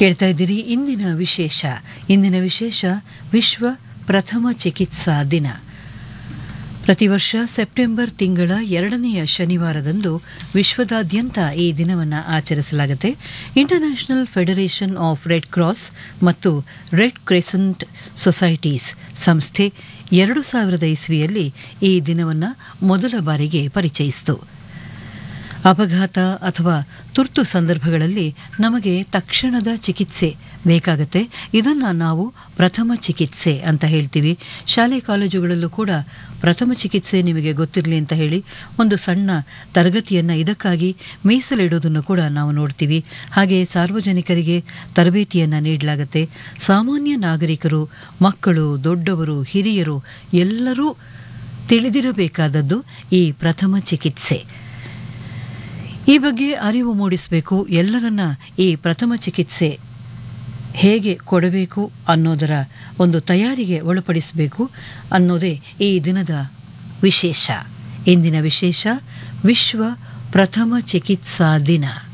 ಕೇಳ್ತಾ ಇದ್ದೀರಿ ಇಂದಿನ ವಿಶೇಷ ಇಂದಿನ ವಿಶೇಷ ವಿಶ್ವ ಪ್ರಥಮ ಚಿಕಿತ್ಸಾ ದಿನ ಪ್ರತಿ ವರ್ಷ ಸೆಪ್ಟೆಂಬರ್ ತಿಂಗಳ ಎರಡನೆಯ ಶನಿವಾರದಂದು ವಿಶ್ವದಾದ್ಯಂತ ಈ ದಿನವನ್ನು ಆಚರಿಸಲಾಗುತ್ತೆ international federation of red cross ಮತ್ತು ರೆಡ್ ಕ್ರೆಸೆಂಟ್ ಸೊಸೈಟೀಸ್ ಸಂಸ್ಥೆ ಎರಡು ಸಾವಿರದ ಇಸ್ವಿಯಲ್ಲಿ ಈ ದಿನವನ್ನು ಮೊದಲ ಬಾರಿಗೆ ಪರಿಚಯಿಸಿತು ಅಪಘಾತ ಅಥವಾ ತುರ್ತು ಸಂದರ್ಭಗಳಲ್ಲಿ ನಮಗೆ ತಕ್ಷಣದ ಚಿಕಿತ್ಸೆ ಬೇಕಾಗತ್ತೆ ಇದನ್ನು ನಾವು ಪ್ರಥಮ ಚಿಕಿತ್ಸೆ ಅಂತ ಹೇಳ್ತೀವಿ ಶಾಲೆ ಕಾಲೇಜುಗಳಲ್ಲೂ ಕೂಡ ಪ್ರಥಮ ಚಿಕಿತ್ಸೆ ನಿಮಗೆ ಗೊತ್ತಿರಲಿ ಅಂತ ಹೇಳಿ ಒಂದು ಸಣ್ಣ ತರಗತಿಯನ್ನು ಇದಕ್ಕಾಗಿ ಮೀಸಲಿಡೋದನ್ನು ಕೂಡ ನಾವು ನೋಡ್ತೀವಿ ಹಾಗೆ ಸಾರ್ವಜನಿಕರಿಗೆ ತರಬೇತಿಯನ್ನು ನೀಡಲಾಗುತ್ತೆ ಸಾಮಾನ್ಯ ನಾಗರಿಕರು ಮಕ್ಕಳು ದೊಡ್ಡವರು ಹಿರಿಯರು ಎಲ್ಲರೂ ತಿಳಿದಿರಬೇಕಾದದ್ದು ಈ ಪ್ರಥಮ ಚಿಕಿತ್ಸೆ ಈ ಬಗ್ಗೆ ಅರಿವು ಮೂಡಿಸಬೇಕು ಎಲ್ಲರನ್ನ ಈ ಪ್ರಥಮ ಚಿಕಿತ್ಸೆ ಹೇಗೆ ಕೊಡಬೇಕು ಅನ್ನೋದರ ಒಂದು ತಯಾರಿಗೆ ಒಳಪಡಿಸಬೇಕು ಅನ್ನೋದೇ ಈ ದಿನದ ವಿಶೇಷ ಇಂದಿನ ವಿಶೇಷ ವಿಶ್ವ ಪ್ರಥಮ ಚಿಕಿತ್ಸಾ ದಿನ